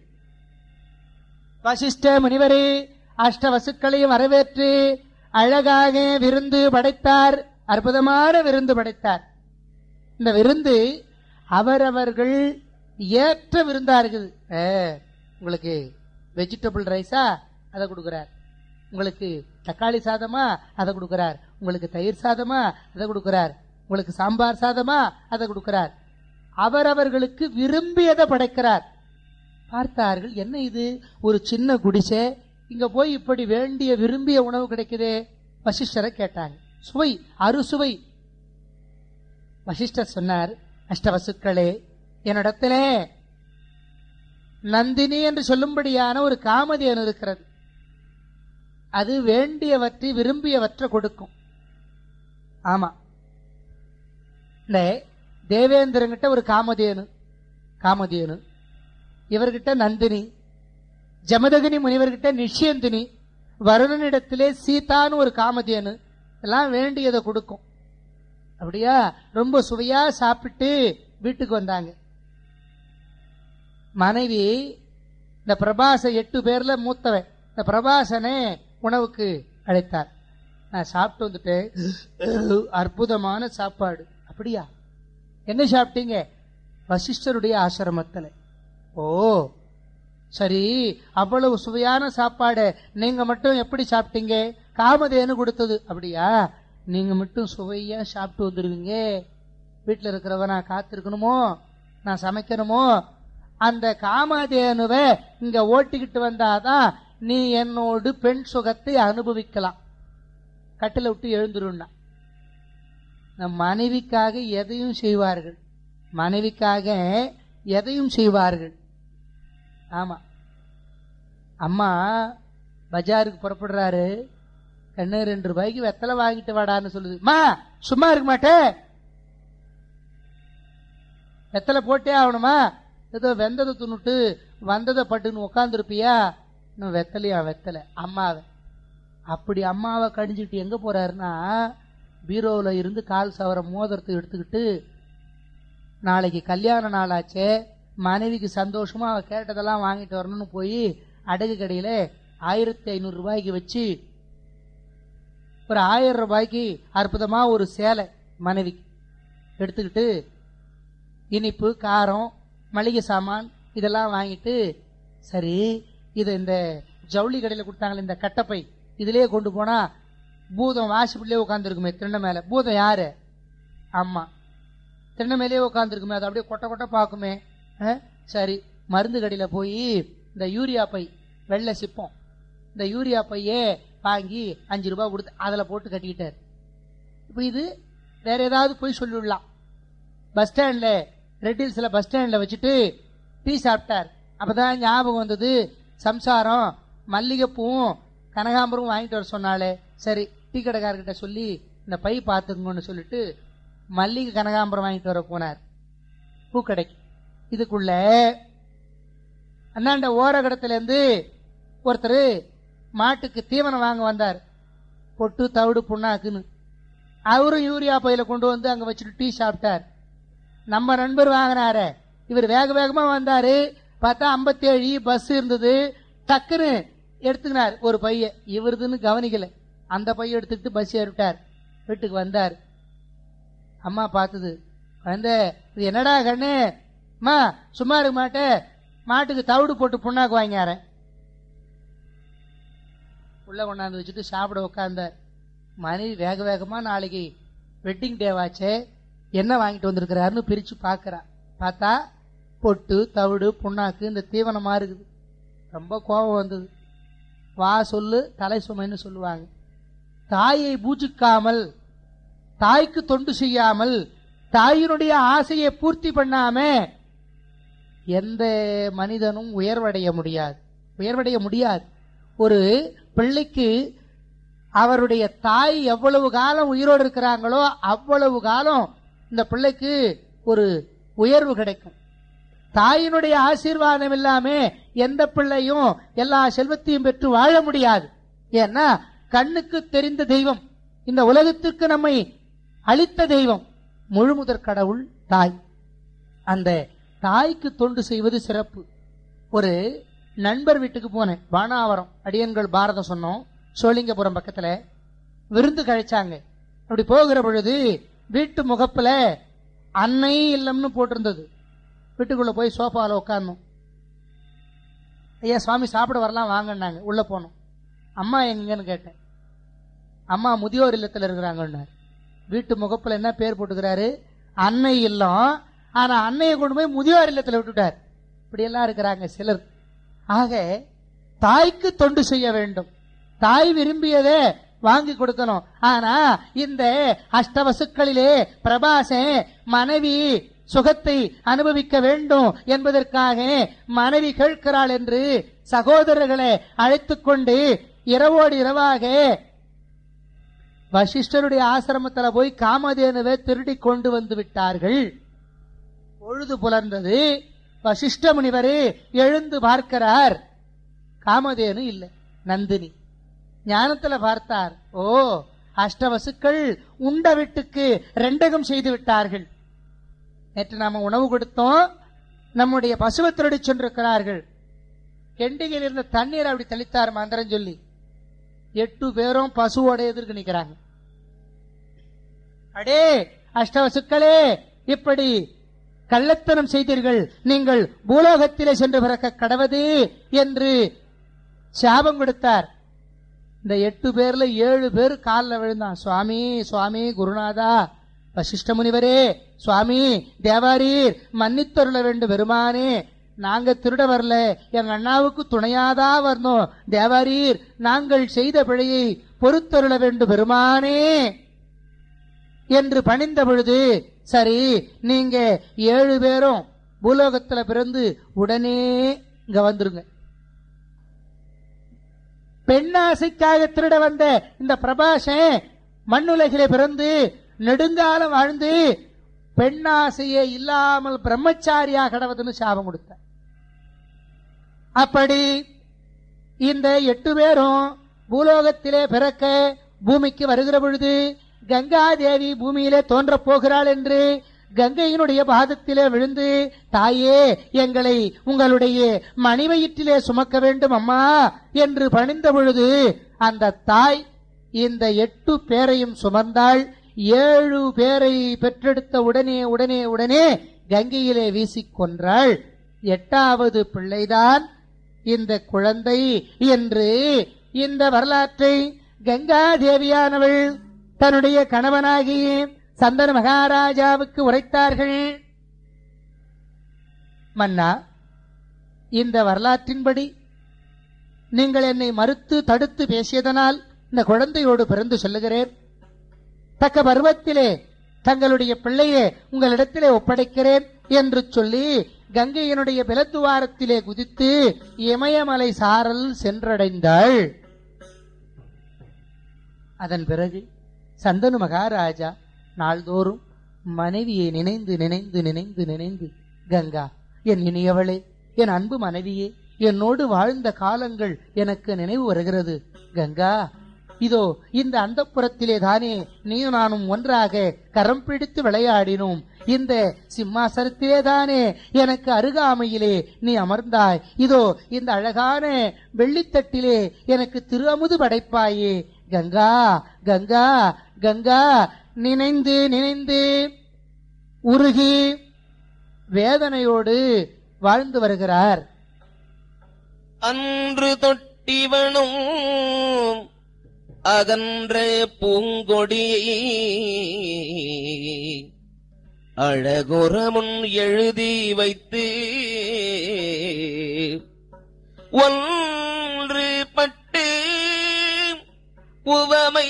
வசிஷ்ட முனிவரே அஷ்ட வசுக்களையும் வரவேற்று அழகாக விருந்து படைத்தார் அற்புதமான விருந்து படைத்தார் இந்த விருந்து அவரவர்கள் ஏற்ற விருந்தா இருக்குது ஏ, உங்களுக்கு வெஜிடபிள் ரைஸா அதை கொடுக்கிறார் உங்களுக்கு தக்காளி சாதமா அதை கொடுக்கிறார் உங்களுக்கு தயிர் சாதமா அதை கொடுக்கிறார் உங்களுக்கு சாம்பார் சாதமா அதை கொடுக்கிறார் அவரவர்களுக்கு விரும்பியதை படைக்கிறார் பார்த்தார்கள் என்ன இது ஒரு சின்ன குடிசை இங்க போய் இப்படி வேண்டிய விரும்பிய உணவு கிடைக்குதே வசிஷ்டரை கேட்டாங்க சுவை அறுசுவை வசிஷ்டர் சொன்னார் அஷ்டவசுக்களே என்னிடத்திலே நந்தினி என்று சொல்லும்படியான ஒரு காமதேனு இருக்கிறது அது வேண்டியவற்றை விரும்பியவற்றை கொடுக்கும் ஆமா இந்த தேவேந்திரங்கிட்ட ஒரு காமதேனு காமதேனு இவர்கிட்ட நந்தினி ஜமதகினி முனிவர்கிட்ட நிஷேந்தினி வருணனிடத்திலே சீதான்னு ஒரு காமதேனு எல்லாம் வேண்டியதை கொடுக்கும் அப்படியா ரொம்ப சுவையா சாப்பிட்டு வீட்டுக்கு வந்தாங்க மனைவி இந்த பிரபாச எட்டு பேர்ல மூத்தவன் இந்த பிரபாசனே உணவுக்கு அழைத்தார் நான் சாப்பிட்டு வந்துட்டேன் அற்புதமான சாப்பாடு அப்படியா என்ன சாப்பிட்டீங்க வசிஷ்டருடைய ஆசிரமத்தில் ஓ சரி அவ்வளவு சுவையான சாப்பாடு நீங்க மட்டும் எப்படி சாப்பிட்டீங்க காமதேனு கொடுத்தது அப்படியா நீங்க மட்டும் சுவையா சாப்பிட்டு வந்துருவீங்க வீட்டில் இருக்கிறவ நான் காத்திருக்கணுமோ நான் சமைக்கணுமோ அந்த காமதேனுவை இங்க ஓட்டிக்கிட்டு வந்தாதான் நீ என்னோடு பெண் சுகத்தை அனுபவிக்கலாம் கட்டில விட்டு எழுந்துருன்னா நம் மனைவிக்காக எதையும் செய்வார்கள் மனைவிக்காக எதையும் செய்வார்கள் ஆமா அம்மா பஜாருக்கு புறப்படுறாரு கண்ணு ரெண்டு ரூபாய்க்கு வெத்தலை வாங்கிட்டு வாடான்னு சொல்லுது மா சும்மா இருக்க மாட்டே வெத்தலை போட்டே ஆகணுமா ஏதோ வெந்ததை துணுட்டு வந்ததை பட்டுன்னு உட்காந்துருப்பியா இன்னும் வெத்தலையா வெத்தலை அம்மாவை அப்படி அம்மாவை கடிஞ்சிட்டு எங்க போறாருன்னா பீரோவில் இருந்து கால் சவர மோதிரத்தை எடுத்துக்கிட்டு நாளைக்கு கல்யாண நாளாச்சே மனைவிக்கு சந்தோஷமா அவ கேட்டதெல்லாம் வாங்கிட்டு வரணும்னு போய் அடகு கடையில ஆயிரத்தி ஐநூறு ரூபாய்க்கு வச்சு ஒரு ஆயிரம் ரூபாய்க்கு அற்புதமா ஒரு சேலை மனைவிக்கு எடுத்துக்கிட்டு இனிப்பு காரம் மளிகை சாமான் இதெல்லாம் வாங்கிட்டு சரி இதை இந்த ஜவுளி கடையில் கொடுத்தாங்களே இந்த கட்டப்பை இதுலயே கொண்டு போனா பூதம் வாசிப்பிலே உட்காந்துருக்குமே திருண்ண மேல பூதம் யாரு அம்மா திருண்ண மேலேயே உட்காந்துருக்குமே அது அப்படியே கொட்ட கொட்ட பார்க்குமே அஹ், சரி மருந்து கடையில் போய் இந்த யூரியா பை வெள்ளை சிப்பம் இந்த யூரியா பையே வாங்கி அஞ்சு ரூபாய் கொடுத்து அதில் போட்டு கட்டிக்கிட்டார் இப்போ இது வேற ஏதாவது போய் சொல்லிவிடலாம் பஸ் ஸ்டாண்ட்ல ரெட் ஹில்ஸ்ல பஸ் ஸ்டாண்ட்ல வச்சுட்டு டீ சாப்பிட்டார் அப்பதான் ஞாபகம் வந்தது சம்சாரம் மல்லிகைப்பூவும் கனகாம்பரம் வாங்கிட்டு வர சொன்னாலே சரி டீ கடைக்காரர்கிட்ட சொல்லி இந்த பை பார்த்துக்கோன்னு சொல்லிட்டு மல்லிகை கனகாம்பரம் வாங்கிட்டு வர போனார் பூக்கடைக்கு இதுக்குள்ள அண்ணாண்ட ஓரகடத்துல இருந்து ஒருத்தர் மாட்டுக்கு தீவனம் வாங்க வந்தார் பொட்டு தவிடு புண்ணாக்குன்னு அவரும் யூரியா பையில கொண்டு வந்து அங்க வச்சுட்டு டீ சாப்பிட்டார் நம்ம நண்பர் வாங்கினாரு இவர் வேக வேகமா வந்தாரு பார்த்தா 57 பஸ் இருந்தது டக்குன்னு எடுத்துக்கினார் ஒரு பைய இவருதுன்னு கவனிக்கல அந்த பைய எடுத்துக்கிட்டு பஸ் ஏறிட்டார் வீட்டுக்கு வந்தார் அம்மா பார்த்தது குழந்த இது என்னடா கண்ணு அம்மா சும்மா இருக்க மாட்டே மாட்டுக்கு தவிடு போட்டு புண்ணாக்கு வாங்கியாரேன் உள்ள கொண்டாந்து வச்சுட்டு சாப்பிட உட்காந்தார் மனைவி வேக வேகமா நாளைக்கு வெட்டிங் டேவாச்சே என்ன வாங்கிட்டு வந்திருக்கிறாருன்னு பிரிச்சு பார்க்கறா பார்த்தா பொட்டு தவிடு புண்ணாக்கு இந்த தீவனமா இருக்குது ரொம்ப கோபம் வந்தது வா சொல்லு தலை சுமைன்னு சொல்லுவாங்க தாயை பூஜிக்காமல் தாய்க்கு தொண்டு செய்யாமல் தாயினுடைய ஆசையை பூர்த்தி பண்ணாம எந்த மனிதனும் உயர்வடைய முடியாது உயர்வடைய முடியாது ஒரு பிள்ளைக்கு அவருடைய தாய் எவ்வளவு காலம் உயிரோடு இருக்கிறாங்களோ அவ்வளவு காலம் இந்த பிள்ளைக்கு ஒரு உயர்வு கிடைக்கும் தாயினுடைய ஆசீர்வாதம் இல்லாம எந்த பிள்ளையும் எல்லா செல்வத்தையும் பெற்று வாழ முடியாது ஏன்னா கண்ணுக்கு தெரிந்த தெய்வம் இந்த உலகத்திற்கு நம்மை அளித்த தெய்வம் முழுமுதற் கடவுள் தாய் அந்த தாய்க்கு தொண்டு செய்வது சிறப்பு ஒரு நண்பர் வீட்டுக்கு போனேன் வானாவரம் அடியன்கள் பாரதம் சொன்னோம் சோழிங்கபுரம் பக்கத்துல விருந்து கழிச்சாங்க அப்படி போகிற பொழுது வீட்டு முகப்புல அன்னை இல்லம்னு போட்டிருந்தது வீட்டுக்குள்ள போய் சோஃபால உட்காரணும் ஐயா சுவாமி சாப்பிட வரலாம் வாங்கன்னாங்க உள்ள போனோம் அம்மா எங்கன்னு கேட்டேன் அம்மா முதியோர் இல்லத்துல இருக்கிறாங்கன்னாரு வீட்டு முகப்புல என்ன பேர் போட்டுக்கிறாரு அன்னை இல்லம் ஆனா அன்னையை கொண்டு போய் முதியோர் இல்லத்துல விட்டுட்டார் இப்படியெல்லாம் இருக்கிறாங்க சிலர் ஆக தாய்க்கு தொண்டு செய்ய வேண்டும் தாய் விரும்பியதே வாங்கி கொடுக்கணும் ஆனா இந்த அஷ்டவசுக்களிலே பிரபாசன் மனைவி சுகத்தை அனுபவிக்க வேண்டும் என்பதற்காக மனைவி கேட்கிறாள் என்று சகோதரர்களை அழைத்துக் கொண்டு இரவோடு இரவாக வசிஷ்டருடைய ஆசிரமத்துல போய் காமதேனுவை திருடி கொண்டு வந்து விட்டார்கள் பொழுது புலர்ந்தது வசிஷ்ட முனிவரே எழுந்து பார்க்கிறார் காமதேனு இல்லை நந்தினி ஞானத்துல பார்த்தார் ஓ அஷ்டவசுக்கள் உண்ட வீட்டுக்கு ரெண்டகம் செய்து விட்டார்கள் நேற்று நாம உணவு கொடுத்தோம் நம்முடைய பசுவை திருடி சென்றிருக்கிறார்கள் கெண்டிகையில் இருந்த தண்ணீர் அப்படி தெளித்தார் மந்திரம் சொல்லி எட்டு பேரும் பசுவோட எதிர்க்கு நிக்கிறாங்க அடே அஷ்டவசுக்களே இப்படி கள்ளத்தனம் செய்தீர்கள் நீங்கள் பூலோகத்திலே சென்று பிறக்க கடவது என்று சாபம் கொடுத்தார் இந்த எட்டு பேர்ல ஏழு பேர் காலில் விழுந்தான் சுவாமி சுவாமி குருநாதா வசிஷ்ட முனிவரே சுவாமி தேவாரீர் மன்னித்தருள வேண்டும் பெருமானே நாங்க திருட வரல எங்க அண்ணாவுக்கு துணையாதா வரணும் தேவாரீர் நாங்கள் செய்த பிழையை பொறுத்தருள வேண்டும் பெருமானே என்று பணிந்த பொழுது சரி நீங்க ஏழு பேரும் பூலோகத்துல பிறந்து உடனே இங்க வந்துருங்க பெண்ணாசைக்காக திருட வந்த இந்த பிரபாசன் மண்ணுலகிலே பிறந்து நெடுங்காலம் வாழ்ந்து பெண்ணாசையே இல்லாமல் பிரம்மச்சாரியா கடவுதுன்னு சாபம் கொடுத்த அப்படி இந்த எட்டு பேரும் பூலோகத்திலே பிறக்க பூமிக்கு வருகிற பொழுது கங்காதேவி பூமியிலே தோன்றப் போகிறாள் என்று கங்கையினுடைய பாதத்திலே விழுந்து தாயே எங்களை உங்களுடைய மணிவயிற்றிலே சுமக்க வேண்டும் அம்மா என்று பணிந்த பொழுது அந்த தாய் இந்த எட்டு பேரையும் சுமந்தாள் ஏழு பேரை பெற்றெடுத்த உடனே உடனே உடனே கங்கையிலே வீசிக் கொன்றாள் எட்டாவது பிள்ளைதான் இந்த குழந்தை என்று இந்த வரலாற்றை கங்கா தேவியானவள் தன்னுடைய கணவனாகி சந்தன மகாராஜாவுக்கு உரைத்தார்கள் மன்னா இந்த வரலாற்றின்படி நீங்கள் என்னை மறுத்து தடுத்து பேசியதனால் இந்த குழந்தையோடு பிறந்து சொல்லுகிறேன் தக்க பருவத்திலே தங்களுடைய பிள்ளையை உங்களிடத்திலே ஒப்படைக்கிறேன் என்று சொல்லி கங்கையினுடைய பிலத்துவாரத்திலே குதித்து இமயமலை சாரல் சென்றடைந்தாள் அதன் பிறகு சந்தனு மகாராஜா நாள்தோறும் மனைவியை நினைந்து நினைந்து நினைந்து நினைந்து கங்கா என் இனியவளே என் அன்பு மனைவியே என்னோடு வாழ்ந்த காலங்கள் எனக்கு நினைவு வருகிறது கங்கா இதோ இந்த அந்தப்புறத்திலே தானே நீயும் நானும் ஒன்றாக கரம் பிடித்து விளையாடினோம் இந்த சிம்மாசனத்திலே தானே எனக்கு அருகாமையிலே நீ அமர்ந்தாய் இதோ இந்த அழகான வெள்ளித்தட்டிலே எனக்கு திரு அமுது படைப்பாயே கங்கா கங்கா கங்கா நினைந்து நினைந்து உருகி வேதனையோடு வாழ்ந்து வருகிறார் அன்று தொட்டிவனும் அகன்ற பூங்கொடியை அழகுறமுன் எழுதி வைத்து ஒன்று பட்டு உவமை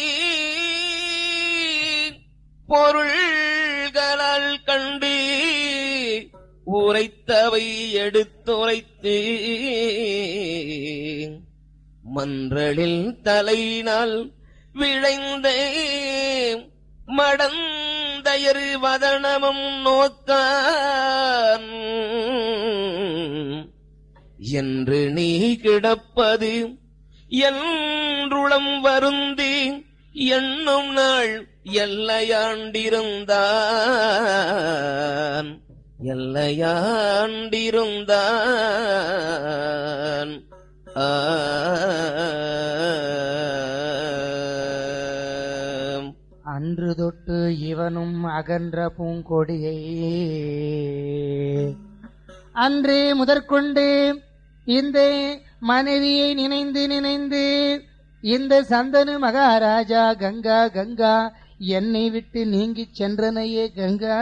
பொருள்களால் கண்டு உரைத்தவை எடுத்துரைத்து மன்றலில் தலையினால் விழைந்த மடந்தயரு வதனமும் நோக்கான் என்று நீ கிடப்பது என்றுளம் வருந்தி எண்ணும் நாள் எல்லையாண்டிருந்தான் எல்லையாண்டிருந்தான் ஆம். அன்று தொட்டு இவனும் அகன்ற பூங்கொடியை அன்றே முதற்கொண்டு இந்த மனைவியை நினைந்து நினைந்து இந்த சந்தனு மகாராஜா கங்கா கங்கா என்னை விட்டு நீங்கிச் சென்றனையே கங்கா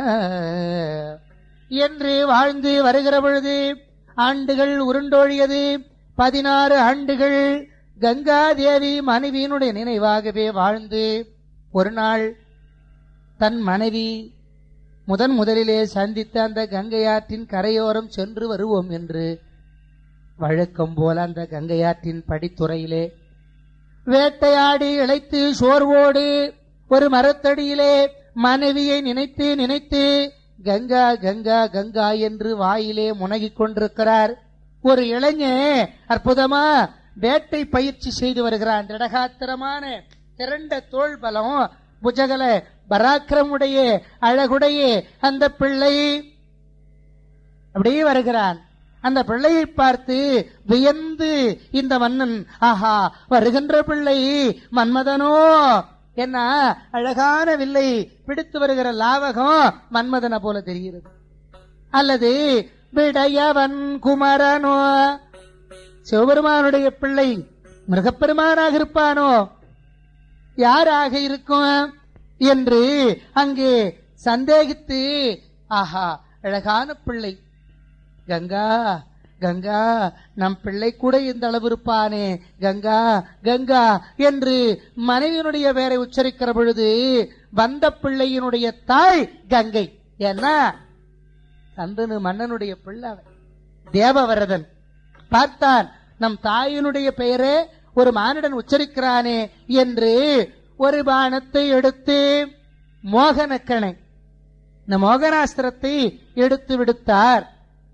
என்று வாழ்ந்து வருகிற பொழுது ஆண்டுகள் உருண்டோழியது பதினாறு ஆண்டுகள் கங்கா தேவி மனைவியினுடைய நினைவாகவே வாழ்ந்து ஒரு நாள் தன் மனைவி முதன் முதலிலே சந்தித்த அந்த கங்கையாற்றின் கரையோரம் சென்று வருவோம் என்று வழக்கம் போல அந்த கங்கையாற்றின் படித்துறையிலே வேட்டையாடி இழைத்து சோர்வோடு ஒரு மரத்தடியிலே மனைவியை நினைத்து நினைத்து கங்கா கங்கா கங்கா என்று வாயிலே முனகிக் கொண்டிருக்கிறார் ஒரு இளைஞன் அற்புதமா வேட்டை பயிற்சி செய்து வருகிறான் திடகாத்திரமான திரண்ட தோள் பலம் புஜகல பராக்கிரமுடைய அழகுடைய அந்த பிள்ளை அப்படியே வருகிறான் அந்த பிள்ளையை பார்த்து வியந்து இந்த மன்னன் ஆஹா வருகின்ற பிள்ளை மன்மதனோ என்ன அழகான வில்லை பிடித்து வருகிற லாவகம் மன்மதனை போல தெரிகிறது அல்லது விடையவன் குமரனோ சிவபெருமானுடைய பிள்ளை மிருகப்பெருமானாக இருப்பானோ யாராக இருக்கும் என்று அங்கே சந்தேகித்து ஆஹா அழகான பிள்ளை கங்கா கங்கா நம் பிள்ளை கூட இந்த அளவு இருப்பானே கங்கா கங்கா என்று மனைவியினுடைய பெயரை உச்சரிக்கிற பொழுது வந்த பிள்ளையினுடைய தாய் கங்கை ஏன்னா சந்தனு மன்னனுடைய பிள்ளை அவன். தேவவரதன் பார்த்தான் நம் தாயினுடைய பெயரே ஒரு மானிடன் உச்சரிக்கிறானே என்று ஒரு பானத்தை எடுத்து மோகனக்கணை இந்த மோகனாஸ்திரத்தை எடுத்து விடுத்தார்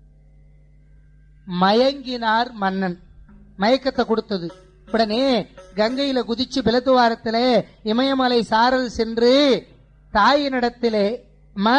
மயங்கினார் மன்னன் மயக்கத்தை கொடுத்தது உடனே கங்கையில குதிச்சு பிலத்துவாரத்திலே இமயமலை சாரல் சென்று தாயினிடத்திலே மா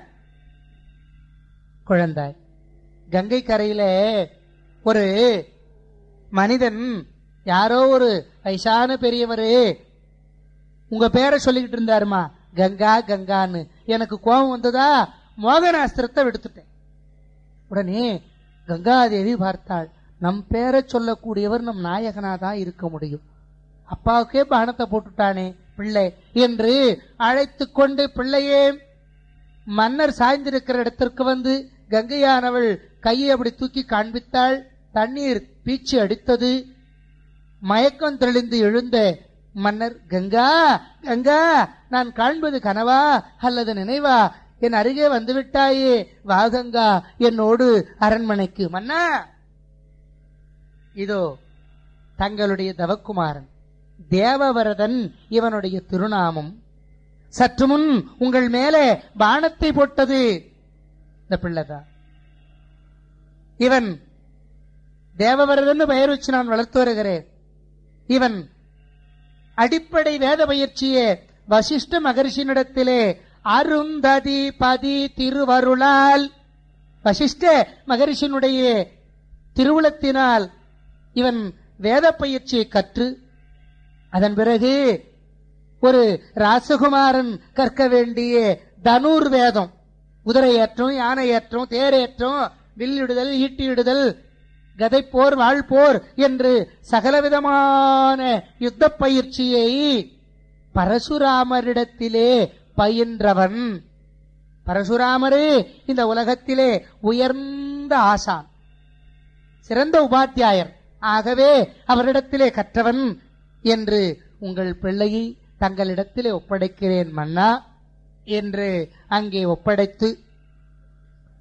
குழந்தாய் கங்கை கரையிலே ஒரு மனிதன் யாரோ ஒரு வயசான பெரியவரு உங்க பேரை சொல்லிக்கிட்டு இருந்தாருமா கங்கா கங்கான்னு எனக்கு கோபம் வந்ததா மோகனாஸ்திரத்தை விடுத்துட்டேன் உடனே கங்காதேவி பார்த்தாள் நம் பேரை சொல்லக்கூடியவர் நம் நாயகனா தான் இருக்க முடியும் அப்பாவுக்கே பானத்தை போட்டுட்டானே பிள்ளை என்று அழைத்து கொண்டு பிள்ளையே மன்னர் சாய்ந்திருக்கிற இடத்திற்கு வந்து கங்கையானவள் கையை அப்படி தூக்கி காண்பித்தாள் தண்ணீர் பீச்சு அடித்தது மயக்கம் தெளிந்து எழுந்த மன்னர் கங்கா கங்கா நான் காண்பது கனவா அல்லது நினைவா என் அருகே வந்துவிட்டாயே வா கங்கா என்னோடு அரண்மனைக்கு மன்னா இதோ தங்களுடைய தவக்குமாரன் தேவவரதன் இவனுடைய திருநாமம் சற்று முன் உங்கள் மேலே பானத்தை போட்டது இந்த பிள்ளைதான் இவன் தேவவரதன் பெயர் வச்சு நான் வளர்த்து வருகிறேன் இவன் அடிப்படை வேத பயிற்சியே வசிஷ்ட மகர்ஷினிடத்திலே அருந்ததி பதி திருவருளால் வசிஷ்ட மகரிஷினுடைய திருவுளத்தினால் இவன் வேத பயிற்சியை கற்று அதன் பிறகு ஒரு ராசகுமாரன் கற்க வேண்டிய தனூர் வேதம் குதிரை ஏற்றம் யானை ஏற்றம் தேரேற்றம் வில்லிடுதல் ஈட்டியிடுதல் கதைப்போர் வாழ்போர் என்று சகலவிதமான யுத்த பயிற்சியை பரசுராமரிடத்திலே பயின்றவன் பரசுராமரே இந்த உலகத்திலே உயர்ந்த ஆசான் சிறந்த உபாத்தியாயர் ஆகவே அவரிடத்திலே கற்றவன் என்று உங்கள் பிள்ளையை தங்களிடத்திலே ஒப்படைக்கிறேன் மன்னா என்று அங்கே ஒப்படைத்து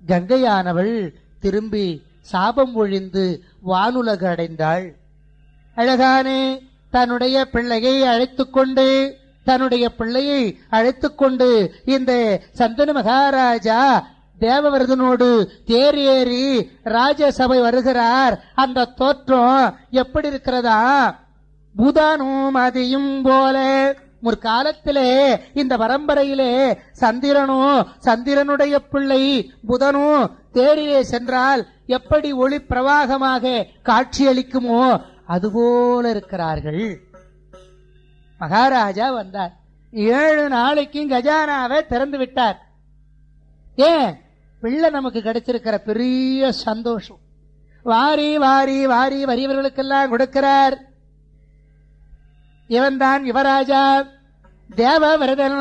கங்கையானவள் திரும்பி சாபம் ஒழிந்து வானுலக அடைந்தாள் அழகானே தன்னுடைய பிள்ளையை அழைத்துக் கொண்டு தன்னுடைய பிள்ளையை அழைத்துக் கொண்டு இந்த சந்தன மகாராஜா தேவவிரதனோடு தேர் ஏறி ராஜசபை வருகிறார் அந்த தோற்றம் எப்படி இருக்கிறதா புதனும் அதியும் போல முற்காலத்திலே இந்த பரம்பரையிலே சந்திரனும் சந்திரனுடைய பிள்ளை புதனும் தேரிலே சென்றால் எப்படி ஒளி பிரவாகமாக காட்சியளிக்குமோ அதுபோல இருக்கிறார்கள் மகாராஜா வந்தார் ஏழு நாளைக்கும் கஜானாவை திறந்து விட்டார் ஏன் பிள்ளை நமக்கு கிடைச்சிருக்கிற பெரிய சந்தோஷம் வாரி வாரி வாரி வறியவர்களுக்கெல்லாம் கொடுக்கிறார் இவன்தான் யுவராஜா தேவவிரதன்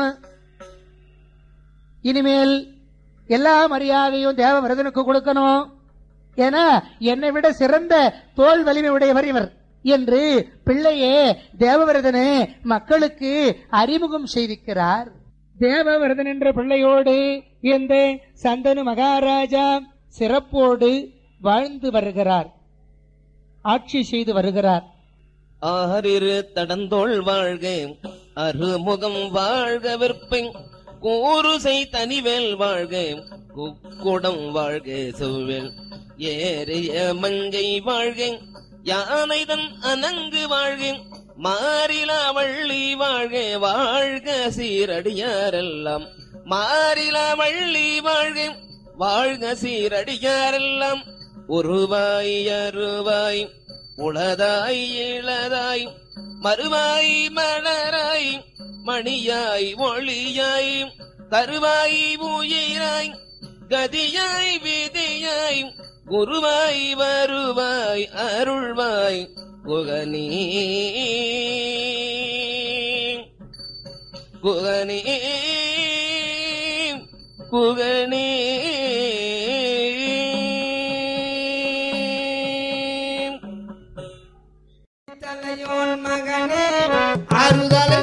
இனிமேல் எல்லா மரியாதையும் தேவவிரதனுக்கு கொடுக்கணும் என என்னை விட சிறந்த தோல் வலிமை உடையவர் இவர் என்று பிள்ளையே தேவவிரதனே மக்களுக்கு அறிமுகம் செய்திருக்கிறார் தேவவிரதன் என்ற பிள்ளையோடு இந்த சந்தனு மகாராஜா சிறப்போடு வாழ்ந்து வருகிறார் ஆட்சி செய்து வருகிறார் ஆறிரு தடந்தோள் வாழ்க அருமுகம் வாழ்க விற்பை கூறுசை தனிவேல் வாழ்க குக்குடம் வாழ்க செவ்வேல் ஏறிய மங்கை வாழ்க யானைதன் அனங்கு வாழ்க மாறிலா வள்ளி வாழ்க வாழ்க சீரடியாரெல்லாம் மாறிலா வள்ளி வாழ்க வாழ்க சீரடியாரெல்லாம் உருவாய் அருவாய் உளதாய் இளதாய் மறுவாய் மலராய் மணியாய் ஒளியாய் தருவாய் உயிராய் கதியாய் விதியாய் குருவாய் வருவாய் அருள்வாய் குகனே குகனே குகனே தலையோன் மகனே அறுதலை